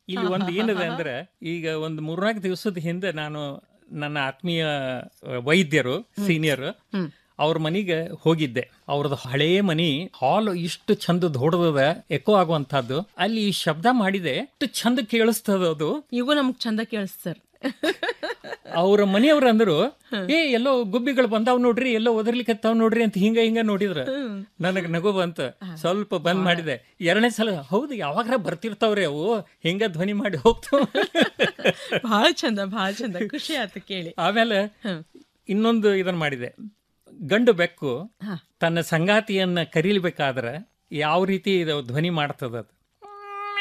ಇಲ್ಲಿ ಒಂದು ಏನಿದೆ ಅಂದ್ರೆ ಈಗ ಒಂದು ಮೂರ್ನಾಲ್ಕು ದಿವಸದ ಹಿಂದೆ ನಾನು ನನ್ನ ಆತ್ಮೀಯ ಅಹ್, ವೈದ್ಯರು ಸೀನಿಯರ್ ಅವ್ರ ಮನೆಗೆ ಹೋಗಿದ್ದೆ ಅವ್ರದ್ದು ಹಳೇ ಮನಿ ಹಾಲ್ ಇಷ್ಟು ಚಂದ ದೊಡ್ಡದ ಎಕೋ ಆಗುವಂತಹದ್ದು ಅಲ್ಲಿ ಈ ಶಬ್ದ ಮಾಡಿದೆ ಇಷ್ಟು ಚಂದ ಕೇಳಿಸ್ತದ ಅದು ಈಗೂ ನಮ್ಗ್ ಚಂದ ಕೇಳಿಸ್ ಸರ್ ಅವ್ರ ಮನೆಯವ್ರು ಅಂದ್ರು ಏ ಎಲ್ಲೋ ಗುಬ್ಬಿಗಳು ಬಂದಾವ್ ನೋಡ್ರಿ ಎಲ್ಲೋ ಒದರ್ಲಿಕ್ಕತ್ತಾವ್ ನೋಡ್ರಿ ಅಂತ ಹಿಂಗ ಹಿಂಗ ನೋಡಿದ್ರ ನನಗ್ ನಗು ಬಂತ ಸ್ವಲ್ಪ ಬಂದ್ ಮಾಡಿದೆ ಎರಡನೇ ಸಲ ಹೌದು ಯಾವಾಗ್ರ ಬರ್ತಿರ್ತಾವ್ರಿ ಅವು ಹಿಂಗ ಧ್ವನಿ ಮಾಡಿ ಹೋಗ್ತಾವ ಬಹಳ ಚಂದ ಬಹಳ ಚಂದ ಖುಷಿ ಆಯ್ತು ಕೇಳಿ ಆಮೇಲೆ ಇನ್ನೊಂದು ಇದನ್ನ ಮಾಡಿದೆ ಗಂಡು ಬೆಕ್ಕು ತನ್ನ ಸಂಗಾತಿಯನ್ನ ಕರೀಲ್ಬೇಕಾದ್ರೆ ಯಾವ ರೀತಿ ಇದು ಧ್ವನಿ ಮಾಡ್ತದ ಅದು